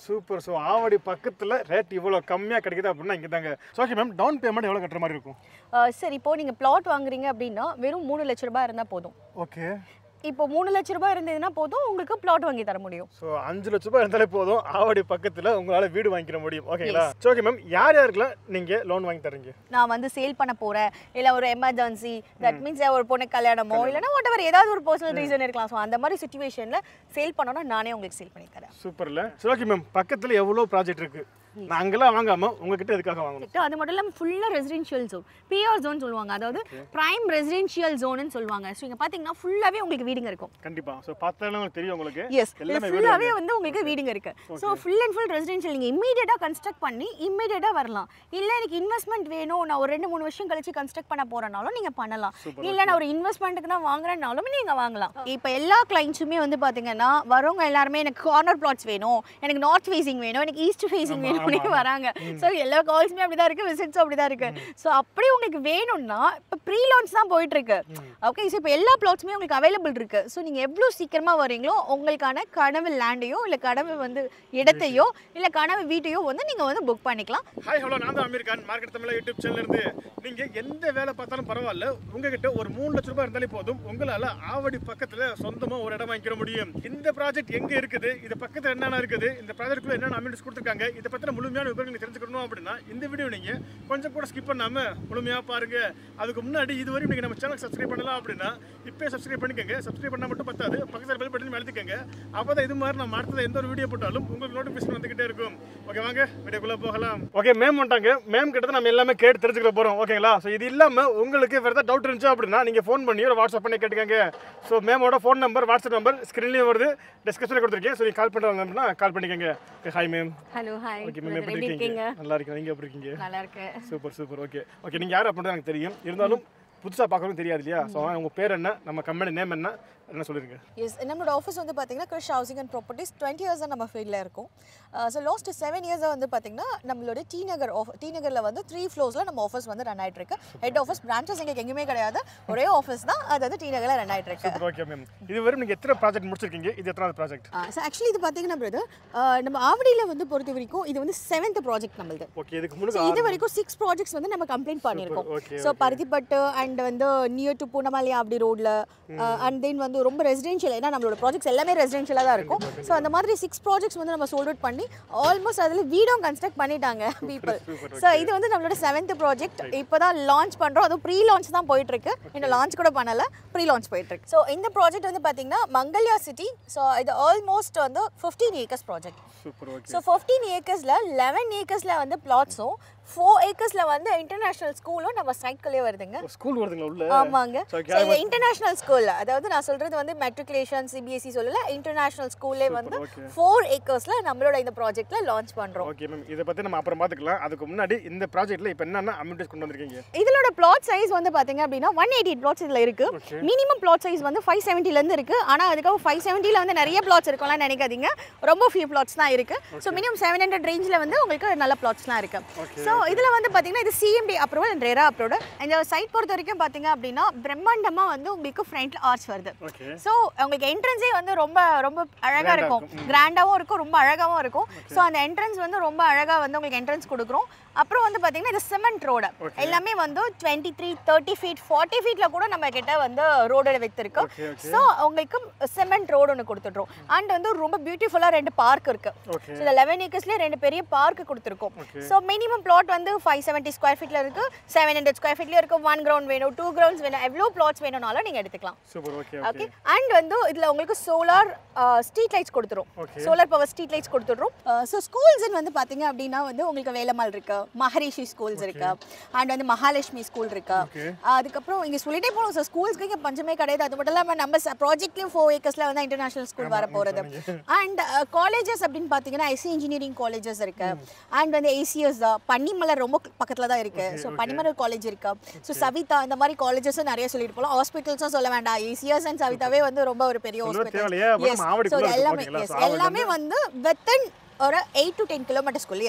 Super so Avadi பக்கத்தில் rate இவ்வளோ கம்மியாக கிடைக்குது அப்படின்னா இங்கே தாங்க so okay ma'am down payment எவ்வளோ கட்டுற மாதிரி இருக்கும் அஹ் சரி இப்போ நீங்க பிளாட் வாங்குறீங்க அப்படின்னா வெறும் மூணு லட்ச ரூபாய் இருந்தா போதும் ஓகே இப்போ மூணு லட்ச ரூபாய் இருந்ததுன்னா போதும் உங்களுக்கு பிளாட் வாங்கி தர முடியும் ஸோ அஞ்சு லட்ச ரூபாய் இருந்தாலே போதும் ஆவடி பக்கத்தில் உங்களால் வீடு வாங்கிக்கிற முடியும் ஓகேங்களா ஸோ ஓகே மேம் யார் யாருக்கெல்லாம் நீங்கள் லோன் வாங்கி தரீங்க நான் வந்து சேல் பண்ண போறேன் இல்ல ஒரு எமர்ஜென்சி தட் மீன்ஸ் ஒரு பொண்ணு கல்யாணமோ இல்லைன்னா வாட் எவர் ஏதாவது ஒரு பர்சனல் ரீசன் இருக்கலாம் ஸோ அந்த மாதிரி சுச்சுவேஷன்ல சேல் பண்ணோம்னா நானே உங்களுக்கு சேல் பண்ணி தரேன் சூப்பர்ல சரி ஓகே மேம் பக்கத்தில் எவ்வளோ ப்ராஜெக்ட் இருக்கு நான் அங்கெல்லாம் வாங்காமல் உங்ககிட்ட எதுக்காக வாங்கணும் Correct. அது மட்டும் இல்லாமல் ஃபுல்லாக ரெசிடென்ஷியல் ஜோன் பிஆர் ஜோன் சொல்லுவாங்க அதாவது பிரைம் ரெசிடென்ஷியல் ஜோன்னு சொல்லுவாங்க ஸோ இங்கே பார்த்தீங்கன்னா ஃபுல்லாகவே உங்களுக்கு வீடுங்க இருக்கும் கண்டிப்பா ஸோ பார்த்தாலும் உங்களுக்கு தெரியும் உங்களுக்கு எஸ் இது எல்லாமே வீடு ஃபுல்லாகவே வந்து உங்களுக்கு வீடுங்க இருக்கு so full and full residential நீங்கள் இம்மீடியட்டாக கன்ஸ்ட்ரக்ட் பண்ணி இம்மீடியட்டாக வரலாம் இல்லை எனக்கு இன்வெஸ்ட்மெண்ட் வேணும் நான் ஒரு ரெண்டு மூணு வருஷம் கழிச்சு கன்ஸ்ட்ரக்ட் பண்ண போறனாலும் நீங்கள் பண்ணலாம் இல்லை நான் ஒரு இன்வெஸ்ட்மெண்ட்டுக்கு தான் வாங்குறேன்னாலும் நீங்கள் வாங்கலாம் இப்போ எல்லா கிளைண்ட்ஸுமே வந்து பார்த்தீங்கன்னா வரவங்க எல்லாருமே எனக்கு கார்னர் பிளாட்ஸ் வேணும் எனக்கு நார்த் ஃபேசிங் வேணும் எனக்கு ஈஸ்ட் ஃபேசிங் வேணும்னு வராங்க ஸோ எல்லா கால்ஸுமே அப்படி தான் இருக்கு விசிட்ஸும் அப்படி தான் இருக்கு ஸோ அப்படி உங்களுக்கு வேணும்னா இப்போ ப்ரீ லான்ச் தான் போயிட்டு இருக்கு ஓகே ஸோ இப்போ எல்லா பிளாட்ஸுமே உங்களுக்கு அவைலபிள் இருக்கு ஸோ நீங்கள் எவ்வளோ சீக்கிரமா வரீங்களோ உங்களுக்கான கனவு லேண்டையோ இல்லை கனவு வந்து இடத்தையோ இல்லை கனவு வீட்டையோ வந்து நீங்கள் வந்து புக் பண்ணிக்கலாம் ஹாய் ஹலோ நான் தான் அமீர் கான் மார்க்கெட் தமிழ் யூடியூப் சேனல்ல இருந்து நீங்க எந்த வேலை பார்த்தாலும் பரவாயில்ல உங்ககிட்ட ஒரு மூணு லட்ச ரூபாய் இருந்தாலே போதும் உங்களால ஆவடி பக்கத்துல சொந்தமா ஒரு இடம் வாங்கிக்கிற முடியும் இந்த ப்ராஜெக்ட் எங்க இருக்குது இது பக்கத்துல என்னென்ன இருக்குது இந்த ப்ராஜெக்ட்ல என்னென்ன அமெண்ட்ஸ் கொடுத்துருக்காங்க இதை பத்தின முழுமையான விவரம் நீங்க தெரிஞ்சுக்கணும் அப்படின்னா இந்த வீடியோ நீங்க கொஞ்சம் கூட ஸ்கிப் பண்ணாம முழுமையா பாருங்க அதுக்கு முன்னாடி இதுவரையும் நீங்க நம்ம சேனல் சப்ஸ்கிரைப் பண்ணலாம் அப்படின்னா இப்பயே சப்ஸ்கிரைப் பண்ணிக்கோங்க சப்ஸ்கிரைப் பண்ணா மட்டும் பத்தாது பக்கத்துல பெல் பட்டன் அழுத்திக்கங்க அப்பதான் இது மாதிரி நம்ம அடுத்தது எந்த ஒரு வீடியோ போட்டாலும் உங்களுக்கு நோட்டிஃபிகேஷன் வந்துகிட்டே இருக்கும் ஓகே வாங்க வீடியோக்குள்ள போகலாம் ஓகே மேம் வந்துட்டாங்க மேம் கிட்ட நம்ம எல்லாமே கேட்டு தெரிஞ்சுக்க போறோம் ஓகேங்களா ஸோ இது இல்லாம உங்களுக்கு வேற ஏதாவது டவுட் இருந்துச்சு அப்படின்னா நீங்க ஃபோன் பண்ணி ஒரு வாட்ஸ்அப் பண்ணி கேட்டுக்கங்க ஸோ மேமோட ஃபோன் நம்பர் வாட்ஸ்அப் நம்பர் ஸ்க்ரீன்லேயும் வருது டிஸ்கிரிப்ஷனில் கொடுத்துருக்கேன் ஸோ நீங்கள் கால் பண்ணுறாங்க அப்படின்னா கால் பண்ணிக்கங்க hi ma'am hello hi okay ma'am எப்படி இருக்கீங்க நல்லா இருக்கீங்க நீங்க எப்படி இருக்கீங்க நல்லா இருக்கேன் சூப்பர் சூப்பர் ஓகே ஓகே நீங்கள் யார் அப்படின்றது எனக்கு தெரியும் இருந்தாலும் புதுசாக பார்க்கறதும் தெரியாது இல்லையா ஸோ உங்கள் பேர் என்ன நம்ம கம்பெனி நேம் என்ன என்ன சொல்லிருங்க எஸ் நம்மளோட ஆஃபீஸ் வந்து பார்த்தீங்கன்னா Krish housing and properties twenty years நம்ம ஃபீல்டில் இருக்கும் ஸோ லாஸ்ட் செவன் இயர்ஸாக வந்து பார்த்தீங்கன்னா நம்மளோட டி நகர் ஆஃப் டி நகரில் வந்து த்ரீ ஃப்ளோர்ஸில் நம்ம ஆஃபீஸ் வந்து ரன் ஆயிட்டு இருக்கு ஹெட் ஆஃபீஸ் பிரான்ச்சஸ் எங்களுக்கு எங்கேயுமே கிடையாது ஒரே ஆஃபீஸ் தான் அது வந்து டி நகரில் ரன் ஆயிட்டு இருக்கு சூப்பர் ஓகே மேம் இது வரையும் நீங்கள் எத்தனை ப்ராஜெக்ட் முடிச்சிருக்கீங்க இது எத்தனாவது ப்ராஜெக்ட் ஸோ ஆக்சுவலி இது பார்த்தீங்கன்னா பிரதர் நம்ம ஆவடியில் வந்து பொறுத்த வரைக்கும் இது வந்து செவன்த் ப்ராஜெக்ட் நம்மளுது ஓகே இதுக்கு ஸோ முன்னாடி இது வரைக்கும் சிக்ஸ் ப்ராஜெக்ட்ஸ் வந்து நம்ம கம்ப்ளீட் பண்ணியிருக்கோம் okay, ஸோ பருத்திப்பட்டு அண்ட் வந்து நியர் டு பூனமலை அப்படி ரோட்ல அண்ட் தென் வந்து ரொம்ப ரெசிடென்ஷியல் ஏன்னா நம்மளோட ப்ராஜெக்ட்ஸ் எல்லாமே ரெசிடென்ஷியலாக தான் இருக்கும் ஸோ அந்த மாதிரி சிக்ஸ் ப்ராஜெக்ட்ஸ் வந்து நம்ம சோல்ட் அவுட் பண்ணி ஆல்மோஸ்ட் அதில் வீடும் கன்ஸ்ட்ரக்ட் பண்ணிட்டாங்க பீப்புள் ஸோ இது வந்து நம்மளோட செவன்த் ப்ராஜெக்ட் இப்போ தான் லான்ச் பண்ணுறோம் அதுவும் ப்ரீ லான்ச் தான் போயிட்டு இருக்கு இன்னும் லான்ச் கூட பண்ணல ப்ரீ லான்ச் போயிட்டு இருக்கு ஸோ இந்த ப்ராஜெக்ட் வந்து பார்த்தீங்கன்னா மங்கல்யா சிட்டி ஸோ இது ஆல்மோஸ்ட் வந்து fifteen acres project super okay so fifteen ஏக்கர்ஸில் லெவன் ஏக்கர்ஸில் வந்து பிளாட்ஸும் ஃபோர் ஏக்கர்ஸில் வந்து இன்டர்நேஷ்னல் ஸ்கூலும் நம்ம சைட்குள்ளே வருதுங்க ஸ்கூல் வருதுங்களா உள்ள ஆமாங்க So, ஸோ இது இன்டர்நேஷ்னல் ஸ்கூல் அதாவது நான் சொல்றது வந்து மெட்ரிகுலேஷன் சிபிஎஸ்சி சொல்லல இன்டர்நேஷ்னல் ஸ்கூல்லே வந்து okay. ஃபோர் ஏக்கர்ஸ்ல நம்மளோட இந்த ப்ராஜெக்ட்ல லான்ச் பண்றோம் ஓகே மேம் இதை பற்றி நம்ம அப்புறம் பார்த்துக்கலாம் அதுக்கு முன்னாடி இந்த ப்ராஜெக்ட்டில் இப்போ என்னென்ன அமெண்ட்ஸ் கொண்டு வந்திருக்கீங்க இதோட பிளாட் சைஸ் வந்து பாத்தீங்க அப்படின்னா ஒன் எயிட்டி பிளாட்ஸ் இதுல இருக்கு Okay. மினிமம் பிளாட் சைஸ் வந்து ஃபைவ் செவன்ட்டில இருந்து இருக்கு ஆனா அதுக்காக ஃபைவ் செவன்ட்டில வந்து நிறைய பிளாட்ஸ் இருக்கும்லாம் நினைக்காதீங்க ரொம்ப ஃபியூ பிளாட்ஸ் தான் இருக்கு ஸோ மினிமம் செவன் ஹண்ட்ரட் ரேஞ்சில் வந்து உங்களுக்கு நல்ல பிளாட்ஸ்லாம் இருக்கு ஸோ இதுல வந்து பாத்தீங்கன்னா இது CMD approval and RERA approval இந்த சைட் பொறுத்த வரைக்கும் பாத்தீங்க அப்படின்னா பிரம்மாண்டமா வந்து உங்களுக்கு ஃப்ரண்ட்ல ஆர்ச் வருது ஓகே ஸோ உங்களுக்கு என்ட்ரன்ஸே வந்து ரொம்ப ரொம்ப அழகாக இருக்கும் கிராண்டாகவும் இருக்கும் ரொம்ப அழகாகவும் இருக்கும் ஸோ அந்த என்ட்ரன்ஸ் வந்து ரொம்ப அழகாக வந்து உங்களுக்கு என்ட்ரன்ஸ் கொடுக்குறோம் அப்புறம் வந்து பார்த்தீங்கன்னா இது சிமெண்ட் ரோடு எல்லாமே வந்து twenty three thirty feet forty ஃபீட்டில் கூட நம்ம கிட்ட வந்து ரோடு வித்துருக்கு Okay, okay. ஸோ உங்களுக்கு சிமெண்ட் ரோடு ஒன்று கொடுத்துட்றோம் அண்ட் வந்து ரொம்ப பியூட்டிஃபுல்லாக ரெண்டு பார்க் இருக்கு ஓகே ஸோ இந்த லெவன் ஏக்கர்ஸ்லேயே ரெண்டு பெரிய பார்க் கொடுத்துருக்கோம் ஸோ மினிமம் பிளாட் வந்து ஃபைவ் செவன்ட்டி ஸ்கொயர் ஃபீட்டில் இருக்கு செவன் ஹண்ட்ரட் ஸ்கொயர் ஃபீட்லேயும் இருக்கு ஒன் கிரவுண்ட் வேணும் டூ கிரவுண்ட்ஸ் வேணும் எவ்வளோ பிளாட்ஸ் வேணும்னாலும் நீங்கள் எடுத்துக்கலாம் சூப்பர் ஓகே ஓகே அண்ட் வந்து இதுல உங்களுக்கு சோலார் ஸ்ட்ரீட் லைட்ஸ் கொடுத்துரும் Okay. Solar power street lights கொடுத்துடுறோம் ஸோ ஸ்கூல்ஸ் வந்து பாத்தீங்க அப்படின்னா வந்து உங்களுக்கு வேலம்மாள் இருக்கு மகரிஷி ஸ்கூல்ஸ் இருக்கு அண்ட் வந்து மகாலட்சுமி ஸ்கூல் இருக்கு Okay. அதுக்கப்புறம் இங்க சொல்லிட்டே போகணும் சார் ஸ்கூல்ஸ்க்கு இங்கே பஞ்சமே கிடையாது அது மட்டும் இல்லாமல் நம்ம ப்ராஜெக்ட்லயும் ஃபோர் ஏக்கர்ஸ்ல வந்து இன்டர்நேஷனல் ஸ்கூல் வர போறது அண்ட் காலேஜஸ் அப்படின்னு பார்த்தீங்கன்னா ஐசி இன்ஜினியரிங் காலேஜஸ் இருக்கு அண்ட் வந்து ஏசிஎஸ் தான் பன்னிமலர் ரொம்ப பக்கத்துல தான் இருக்கு ஸோ பன்னிமலர் காலேஜ் இருக்கு ஸோ சவிதா இந்த மாதிரி காலேஜஸும் நிறைய சொல்லிட்டு போகலாம் ஹாஸ்பிட்டல்ஸும் சொல்ல வேண்டாம் ஏசிஎஸ் அண்ட் சவிதாவே வந்து ரொம்ப ஒரு பெரிய சொல்லவே ஹாஸ்பிட்டல் தேவையில்லையே, அப்ப நம்ம ஆவடிக்குள்ள ஸோ இருக்கு, எல்லாமே ஓகேங்களா? yes, So, ஆவடில எல்லாமே வந்து வித்தின் ஒரு எயிட் டு டென் கிலோமீட்டர்ஸ்குள்ளேயே இருக்கு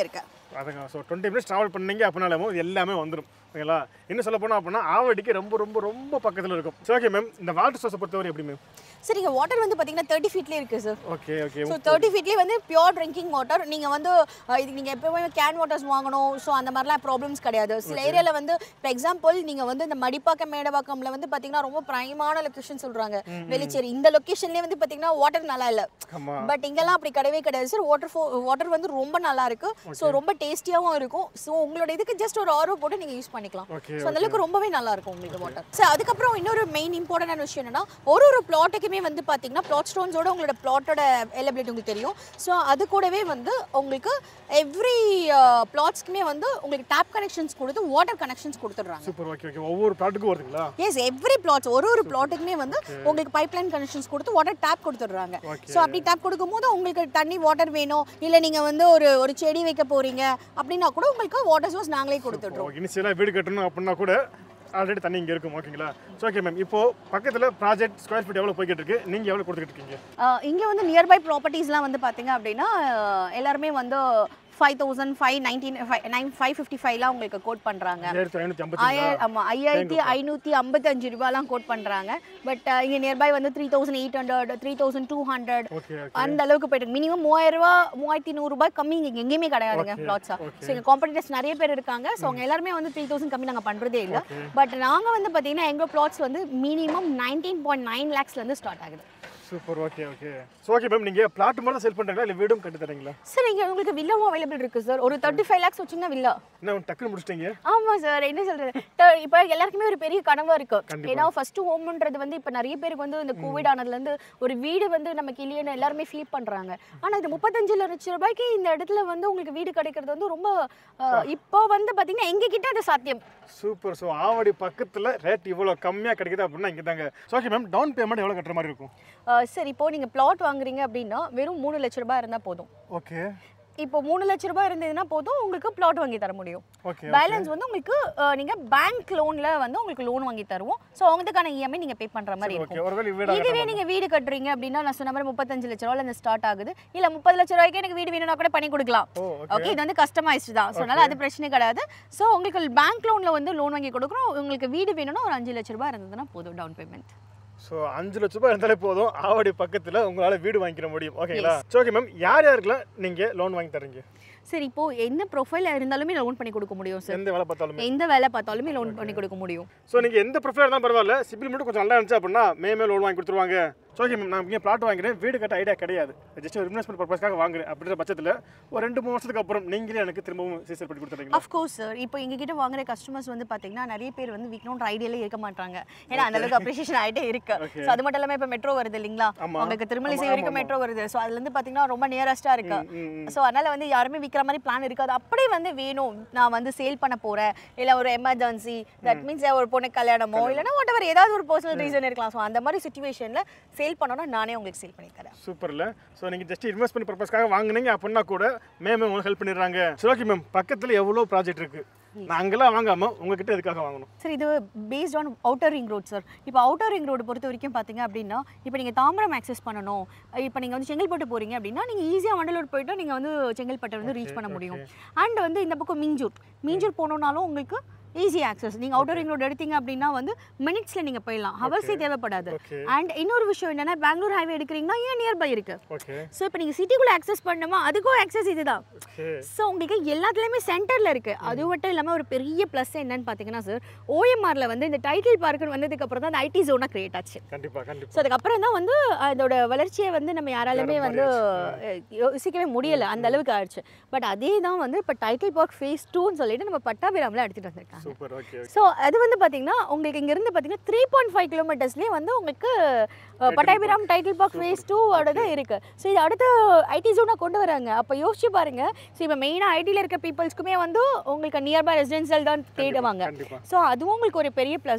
அதுங்க ஸோ டுவெண்ட்டி மினிட்ஸ் ட்ராவல் பண்ணீங்க அப்படின்னாலும் இது எல்லாமே வந்துடும் ஓகேங்களா இன்னும் சொல்ல போனால் அப்படின்னா ஆவடிக்கு ரொம்ப ரொம்ப ரொம்ப பக்கத்தில் இருக்கும் சரி ஓகே மேம் இந்த வாட்டர் சோர்ஸை பொறுத்தவரை எப்படி மேம் சார் இங்கே வாட்டர் வந்து பார்த்தீங்கன்னா தேர்ட்டி ஃபீட்லேயே இருக்குது sir okay okay so thirty ஃபீட்லேயே வந்து பியோர் ட்ரிங்கிங் வாட்டர் நீங்கள் வந்து அஹ், இதுக்கு நீங்கள் எப்பவுமே கேன் வாட்டர்ஸ் வாங்கணும் ஸோ அந்த மாதிரிலாம் ப்ராப்ளம்ஸ் கிடையாது சில ஏரியாவில் வந்து இப்போ எக்ஸாம்பிள் நீங்கள் வந்து இந்த மடிப்பாக்கம் மேடவாக்கம்ல வந்து பார்த்தீங்கன்னா ரொம்ப ப்ரைமான லொக்கேஷன் சொல்கிறாங்க வெளிச்சேரி இந்த லொக்கேஷன்லேயே வந்து பார்த்தீங்கன்னா வாட்டர் நல்லா இல்லை ஆமாம் பட் இங்கெல்லாம் அப்படி கிடையவே கிடையாது சார் வாட்டர் ஃபோ வாட்டர் வந்து ரொம்ப நல்லா இருக்கு ஸோ ரொம்ப டேஸ்டியாகவும் இருக்கும் ஸோ உங்களோட இதுக்கு ஜஸ்ட் ஒரு ஆர்வம் போட்டு நீங்கள் யூஸ் பண்ணிக்கலாம் ஓகே ஸோ அந்தளவுக்கு ரொம்பவே நல்லா இருக்கும் உங்களுக்கு வாட்டர் சார் அதுக்கப்புறம் இன்னொரு மெயின் இம்பார்ட்டன்டான விஷயம் என்னன்னா ஒரு ஒரு பிளாட்டுக்குமே வந்து பார்த்தீங்கன்னா பிளாட் ஸ்டோன்ஸோட உங்களோட பிளாட்டோட அவைலபிலிட்டி உங்களுக்கு தெரியும் ஸோ அது கூடவே வந்து உங்களுக்கு எவ்ரி பிளாட்ஸ்க்குமே வந்து உங்களுக்கு டேப் கனெக்ஷன்ஸ் கொடுத்து வாட்டர் கனெக்ஷன்ஸ் கொடுத்துட்றாங்க சூப்பர் ஓகே ஓகே ஒவ்வொரு ப்ராடக்ட்டுக்கும் வருதுங்களா எஸ் எவ்ரி பிளாட்ஸ் ஒரு ஒரு பிளாட்டுக்குமே வந்து உங்களுக்கு பைப்லைன் கனெக்ஷன்ஸ் கொடுத்து வாட்டர் டேப் கொடுத்துட்றாங்க Okay. ஸோ அப்படி டேப் கொடுக்கும்போது உங்களுக்கு தண்ணி வாட்டர் வேணும் இல்லை நீங்கள் வந்து ஒரு ஒரு செடி வைக்க போறீங்க அப்படின்னா கூட உங்களுக்கு வாட்டர் சோர்ஸ் நாங்களே கொடுத்துட்றோம் இனிஷியலாக வீடு கட்டணும் அப்படின்னா கூட ஆல்ரெடி தண்ணி இங்கே இருக்கும் ஓகேங்களா ஸோ ஓகே மேம் இப்போ பக்கத்தில் ப்ராஜெக்ட் ஸ்கொயர் ஃபீட் எவ்வளோ போய்கிட்டு இருக்கு நீங்கள் எவ்வளோ கொடுத்துக்கிட்டு இருக்கீங்க இங்கே வந்து நியர்பை ப்ராப்பர்ட்டிஸ்லாம் வந்து பார்த்தீங்க அப்படின்னா அஹ், எல்லாருமே வந்து five thousand five nineteen five nine five fifty ஃபைவ்லாம் உங்களுக்கு கோட் பண்ணுறாங்க ஆயிரத்தி ஐநூற்றி ஐம்பத்தி ஆயிரம் ஆமாம் ஐயாயிரத்தி ஐநூற்றி ஐம்பத்தஞ்சு ரூபாலாம் கோட் பண்ணுறாங்க பட் இங்கே நியர்பை வந்து three thousand eight hundred three thousand two hundred okay அந்த அளவுக்கு போயிட்டு மினிமம் மூவாயிரம் ரூபா மூவாயிரத்தி நூறு ரூபாய் கம்மி இங்கே எங்கேயுமே கிடையாதுங்க Okay, பிளாட்ஸா okay. ஸோ எங்கள் காம்படிட்டர்ஸ் நிறைய பேர் இருக்காங்க ஸோ அவங்க எல்லாருமே வந்து த்ரீ தௌசண்ட் கம்மி நாங்கள் பண்ணுறதே இல்லை பட் நாங்கள் வந்து பார்த்தீங்கன்னா எங்கள் பிளாட்ஸ் வந்து மினிமம் நைன்டீன் பாயிண்ட் நைன் லேக்ஸ்லேருந்து ஸ்டார்ட் ஆகுது super okay okay so okay ma'am நீங்கள் பிளாட் மட்டும் தான் செல் பண்ணுறீங்களா இல்லை வீடும் கட்டி தரீங்களா சார் இங்கே உங்களுக்கு வில்லாவும் அவைலபிள் இருக்குது சார் ஒரு தேர்ட்டி ஃபைவ் லேக்ஸ் வச்சிங்கன்னா வில்லா என்ன டக்குன்னு முடிச்சிட்டீங்க ஆமா சார் என்ன சொல்றது இப்போ எல்லாருக்குமே ஒரு பெரிய கனவா இருக்கு ஏன்னா ஃபர்ஸ்ட் ஹோம்ன்றது வந்து இப்போ நிறைய பேருக்கு வந்து இந்த கோவிட் ஆனதுல இருந்து ஒரு வீடு வந்து நமக்கு இல்லையன்னு எல்லாருமே ஃபீல் பண்றாங்க ஆனா இது முப்பத்தஞ்சு லட்சம் ரூபாய்க்கு இந்த இடத்துல வந்து உங்களுக்கு வீடு கிடைக்கிறது வந்து ரொம்ப அஹ், இப்போ வந்து பாத்தீங்கன்னா எங்க கிட்ட அது சாத்தியம் சூப்பர் ஸோ ஆவடி பக்கத்தில் ரேட் இவ்வளோ கம்மியாக கிடைக்குது அப்படின்னா இங்கே தாங்க so okay ma'am down payment எவ்வளோ கட்டுற மாதிரி இருக்கும் அஹ், சரி இப்போ நீங்க பிளாட் வாங்குறீங்க அப்படின்னா வெறும் மூணு லட்ச ரூபாய் இருந்தா போதும் ஓகே இப்போ மூணு லட்ச ரூபாய் இருந்ததுன்னா போதும் உங்களுக்கு பிளாட் வாங்கி தர முடியும் ஓகே பேலன்ஸ் வந்து உங்களுக்கு அஹ், நீங்க பேங்க் லோன்ல வந்து உங்களுக்கு லோன் வாங்கி தருவோம் ஸோ அவங்களுக்கான இஎம்ஐ நீங்க பே பண்ற மாதிரி இருக்கும் ஓகே ஒருவேளை வீடாக இதுவே நீங்க வீடு கட்டுறீங்க அப்படின்னா நான் சொன்ன மாதிரி முப்பத்தஞ்சு லட்ச ரூபாயில இருந்து ஸ்டார்ட் ஆகுது இல்ல முப்பது லட்ச ரூபாய்க்கு எனக்கு வீடு வேணும்னா கூட பண்ணி கொடுக்கலாம் ஓ ஓகே இது வந்து கஸ்டமைஸ்டு தான் ஸோ அதனால அது பிரச்சனை கிடையாது ஸோ உங்களுக்கு பேங்க் லோன்ல வந்து லோன் வாங்கி கொடுக்குறோம் உங்களுக்கு வீடு வேணும்னா ஒரு அஞ்சு லட்ச ரூபாய் இருந்ததுன்னா போதும் டவுன் பேமெண்ட் ஸோ அஞ்சு லட்ச ரூபாய் இருந்தாலே போதும் ஆவடி பக்கத்தில் உங்களால் வீடு வாங்கிக்கிற முடியும் ஓகேங்களா ஸோ ஓகே மேம் யார் யாருக்கெல்லாம் நீங்கள் லோன் வாங்கி தரீங்க சரி இப்போ என்ன ப்ரொஃபைல் இருந்தாலுமே லோன் பண்ணி கொடுக்க முடியும் சார் எந்த வேலை பார்த்தாலுமே எந்த வேலை பார்த்தாலுமே லோன் பண்ணி கொடுக்க முடியும் ஸோ நீங்கள் எந்த ப்ரிஃபர் இருந்தாலும் பரவாயில்ல சிபில் மட்டும் கொஞ்சம் நல்லா இருந்துச்சு அப்படின்னா மே மே லோன் வாங்கி கொடுத்துருவாங்க ஸோ ஓகே மேம் நான் இங்கே பிளாட் வாங்குறேன் வீடு கட்ட ஐடியா கிடையாது ஜஸ்ட் ஒரு இன்வெஸ்ட்மெண்ட் பர்பஸ்க்காக வாங்குறேன் அப்படின்ற பட்சத்தில் ஒரு ரெண்டு மூணு வருஷத்துக்கு அப்புறம் நீங்களே எனக்கு திரும்பவும் சீசர் பண்ணி கொடுத்துறீங்களா அஃப்கோர்ஸ் சார் இப்போ எங்ககிட்ட வாங்குற கஸ்டமர்ஸ் வந்து பார்த்தீங்கன்னா நிறைய பேர் வந்து விற்கணுன்ற ஐடியாலே இருக்க மாட்டாங்க ஏன்னா அந்த அளவுக்கு அப்ரிஷியேஷன் ஆகிட்டே இருக்கு Okay. ஸோ அது மட்டும் இல்லாமல் இப்போ மெட்ரோ வருது இல்லைங்களா ஆமா. உங்களுக்கு திருமலிசை ஆமா, வரைக்கும் ஆமா, மெட்ரோ வருது ஸோ அதுலேருந்து பார்த்தீங்கன்னா ரொம்ப நியரஸ்ட்டாக இருக்கு ம், ம். ஸோ அதனால வந்து யாருமே விற்கிற மாதிரி பிளான் இருக்காது அப்படியே வந்து வேணும் நான் வந்து சேல் பண்ண போறேன் இல்லை ஒரு எமர்ஜென்சி தட் மீன்ஸ் ஒரு பொண்ணு கல்யாணமோ இல்லைன்னா வாட் எவர் ஏதாவது ஒரு பர்சனல் ரீசன் இருக்கலாம் ஸோ அந்த மாதிரி சுச்சுவேஷனில் சேல் பண்ணோன்னா நானே உங்களுக்கு சேல் பண்ணி தரேன் சூப்பர்ல ஸோ நீங்கள் ஜஸ்ட் இன்வெஸ்ட்மெண்ட் பர்பஸ்க்காக வாங்குனீங்க அப்படின்னா கூட மேம் உங்களுக்கு ஹெல்ப் பண்ணிடுறாங்க சரி ஓகே மேம் பக்கத்தில் எவ்வளோ ப்ராஜெக்ட் இருக்குது நான் அங்கெல்லாம் வாங்காமல் உங்ககிட்ட எதுக்காக வாங்கணும் சார் இது based on outer ring road sir இப்போ அவுட்டர் ரிங் ரோடு பொறுத்த வரைக்கும் பார்த்தீங்க அப்படின்னா இப்போ நீங்கள் தாம்பரம் ஆக்சஸ் பண்ணணும் இப்போ நீங்கள் வந்து செங்கல்பட்டு போகிறீங்க அப்படின்னா நீங்கள் ஈஸியாக வண்டலூர் போயிட்டு நீங்கள் வந்து செங்கல்பட்டை வந்து ரீச் பண்ண முடியும் அண்ட் வந்து இந்த பக்கம் மீஞ்சூர் மீஞ்சூர் போகணுன்னாலும் உங்களுக்கு ஈஸி ஆக்சஸ் நீங்கள் அவுட்டர் ரிங் ரோடு எடுத்தீங்க அப்படின்னா வந்து மினிட்ஸில் நீங்கள் போயிடலாம் ஹவர்ஸே தேவைப்படாது ஓகே அண்ட் இன்னொரு விஷயம் என்னன்னா பெங்களூர் ஹைவே எடுக்கிறீங்கன்னா ஏன் நியர்பை இருக்கு ஓகே ஸோ இப்போ நீங்கள் சிட்டிக்குள்ளே ஆக்சஸ் பண்ணணுமா அதுக்கும் ஆக்சஸ் இதுதான் ஓகே ஸோ உங்களுக்கு எல்லாத்துலேயுமே சென்டரில் இருக்குது அது மட்டும் இல்லாமல் ஒரு பெரிய ப்ளஸ் என்னன்னு பார்த்தீங்கன்னா சார் ஓஎம்ஆரில் வந்து இந்த டைட்டில் பார்க்குன்னு வந்ததுக்கு அப்புறம் தான் அந்த ஐடி ஜோனாக கிரியேட் ஆச்சு கண்டிப்பாக கண்டிப்பாக ஸோ அதுக்கப்புறம் தான் வந்து அதோட வளர்ச்சியை வந்து நம்ம யாராலுமே வேற வந்து மாதிரி அஹ், யோசிக்கவே முடியல அந்த அளவுக்கு ஆயிடுச்சு பட் அதே தான் வந்து இப்போ டைட்டில் பார்க் ஃபேஸ் டூன்னு சொல்லிட்டு நம்ம பட்டாபிராமில் எடுத்துகிட்டு வந்திருக்காங்க சூப்பர் ஓகே ஓகே ஸோ அது வந்து பார்த்தீங்கன்னா உங்களுக்கு இங்கேருந்து பார்த்தீங்கன்னா த்ரீ பாயிண்ட் ஃபைவ் கிலோமீட்டர்ஸ்லேயே வந்து உங்களுக்கு அஹ், பட்டாபிராம் டைட்டில் பார்க் ஃபேஸ் டூவோட தான் இருக்குது ஸோ இது அடுத்த ஐடி ஜோனாக கொண்டு வராங்க அப்போ யோசிச்சு பாருங்க ஸோ இப்போ மெயினாக ஐடியில் இருக்க பீப்புள்ஸ்க்குமே வந்து உங்களுக்கு நியர்பை ரெசிடென்சியல் தான் தேடுவாங்க கண்டிப்பாக ஸோ அதுவும் உங்களுக்கு ஒரு பெரிய plus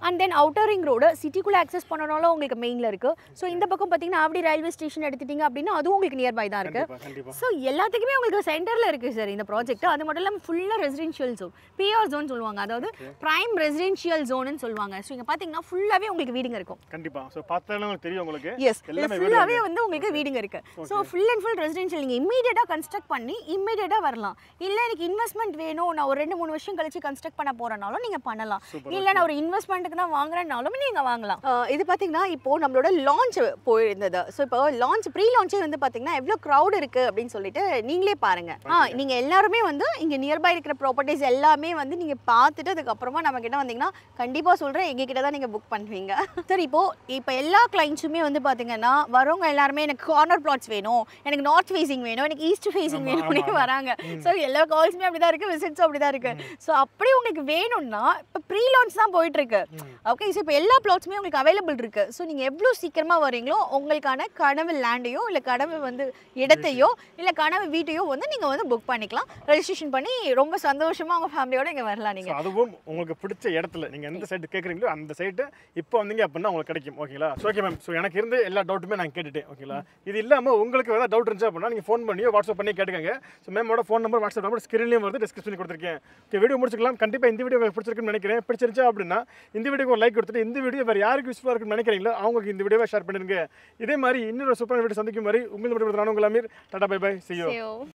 and then outer ring road சிட்டிக்குள்ளே ஆக்சஸ் பண்ணனாலும் உங்களுக்கு மெயினில் இருக்குது ஸோ இந்த பக்கம் பார்த்தீங்கன்னா ஆவடி ரயில்வே ஸ்டேஷன் எடுத்துட்டீங்க அப்படின்னா அதுவும் உங்களுக்கு நியர்பை தான் இருக்குது கண்டிப்பா கண்டிப்பா ஸோ எல்லாத்துக்குமே உங்களுக்கு சென்டரில் இருக்குது சார் இந்த ப்ராஜெக்ட் அது மட்டும் இல்லாமல் ஃபுல்லாக ரெசிடென்ஷியல் ஜோன் பிஆர் ஜோன் சொல்லுவாங்க அதாவது ப்ரைம் ரெசிடென்ஷியல் ஜோன்னு சொல்லுவாங்க ஸோ இங்கே பார்த்தீங்கன்னா ஃபுல்லாகவே உங்களுக்கு வீடுங்க இருக்கும் கண்டிப்பா ஸோ பார்த்தாலும் உங்களுக்கு தெரியும் உங்களுக்கு எஸ் இது எல்லாமே வீடு ஃபுல்லாகவே வந்து உங்களுக்கு வீடுங்க இருக்கு so full and full residential நீங்கள் இம்மீடியட்டாக கன்ஸ்ட்ரக்ட் பண்ணி இம்மீடியட்டாக வரலாம் இல்லை எனக்கு இன்வெஸ்ட்மெண்ட் வேணும் நான் ஒரு ரெண்டு மூணு வருஷம் கழிச்சு கன்ஸ்ட்ரக்ட் பண்ண போகிறனாலும் நீங்கள் பண்ணலாம் Super, இல்லை நான் ஒரு இன்வெஸ்ட்மெண்ட்டுக்கு தான் வாங்குறேன்னாலும் நீங்கள் வாங்கலாம் அஹ் இது பார்த்தீங்கன்னா இப்போ நம்மளோட லான்ச் போயிருந்தது ஸோ இப்போ லான்ச் ப்ரீ லான்ச்சே வந்து பார்த்தீங்கன்னா எவ்வளோ க்ரௌட் இருக்குது அப்படின்னு சொல்லிட்டு நீங்களே பாருங்க ஆ நீங்கள் எல்லாருமே வந்து இங்கே நியர்பை இருக்கிற ப்ராப்பர்ட்டிஸ் எல்லாமே வந்து நீங்கள் பார்த்துட்டு அதுக்கப்புறமா நம்ம கிட்ட வந்தீங்கன்னா கண்டிப்பாக சொல்கிறேன் எங்ககிட்ட தான் நீங்கள் புக் பண்ணுவீங்க சார் இப்போ இப்போ எல்லா கிளைண்ட்ஸுமே வந்து பார்த்தீங்கன்னா வரவங்க எல்லாருமே எனக்கு கார்னர் பிளாட்ஸ் வேணும் எனக்கு நார்த் ஃபேசிங் வேணும் எனக்கு ஈஸ்ட் ஃபேசிங் ஆமா, வேணும்னே ஆமா, ஆமா. வராங்க ஸோ எல்லா கால்ஸுமே அப்படி தான் இருக்குது விசிட்ஸும் அப்படி தான் இருக்குது ஸோ அப்படி உங்களுக்கு வேணும்னா இப்போ ப்ரீ லான்ச் தான் போயிட்டு இருக்கு ஓகே ஸோ இப்போ எல்லா பிளாட்ஸுமே உங்களுக்கு அவைலபிள் இருக்கு ஸோ நீங்கள் எவ்வளோ சீக்கிரமாக வரீங்களோ உங்களுக்கான கனவு லேண்டையோ இல்லை கனவு வந்து இடத்தையோ இல்லை கனவு வீட்டையோ வந்து நீங்கள் வந்து புக் பண்ணிக்கலாம் ரெஜிஸ்ட்ரேஷன் பண்ணி ரொம்ப சந்தோஷமாக உங்கள் ஃபேமிலியோட இங்கே வரலாம் ஸோ நீங்கள் அதுவும் உங்களுக்கு பிடிச்ச இடத்துல நீங்கள் எந்த சைட்டு கேட்குறீங்களோ அந்த சைட்டு இப்போ வந்தீங்க அப்படின்னா உங்களுக்கு கிடைக்கும் ஓகேங்களா ஸோ ஓகே மேம் ஸோ எனக்கு இருந்து எல்லா டவுட்டுமே நான் கேட்டுட்டேன் ஓகேங்களா இது இல்லாமல் உங்களுக்கு ஏதாவது டவுட் இருந்துச்சு அப்படின்னா நீங்கள் ஃபோன் பண்ணியோ வாட்ஸ்அப் பண்ணி கேட்டுக்கங்க ஸோ மேமோட ஃபோன் நம்பர் வாட்ஸ்அப் நம்பர் ஸ்க்ரீன்லேயும் வருது டிஸ்கிரிப்ஷன் கொடுத்துருக்கேன் ஓகே வீடியோ முடிச்சுக்கலாம் கண்டிப்பாக இந்த வீடியோ உங்களுக்கு பிடிச்சிருக்குன்னு நினைக்கிறேன் பிடிச்சிருச்சா அப்படின்னா இந்த வீடியோக்கு ஒரு லைக் கொடுத்துட்டு இந்த வீடியோ வேறு யாருக்கு யூஸ்ஃபுல்லாக இருக்குன்னு நினைக்கிறீங்களோ அவங்களுக்கு இந்த வீடியோவை ஷேர் பண்ணிருங்க இதே மாதிரி இன்னொரு சூப்பரான வீடியோ சந்திக்கும் மாதிரி உங்களுக்கு மட்டும் நான் உங்கள் Aamir tata bye bye see you See you.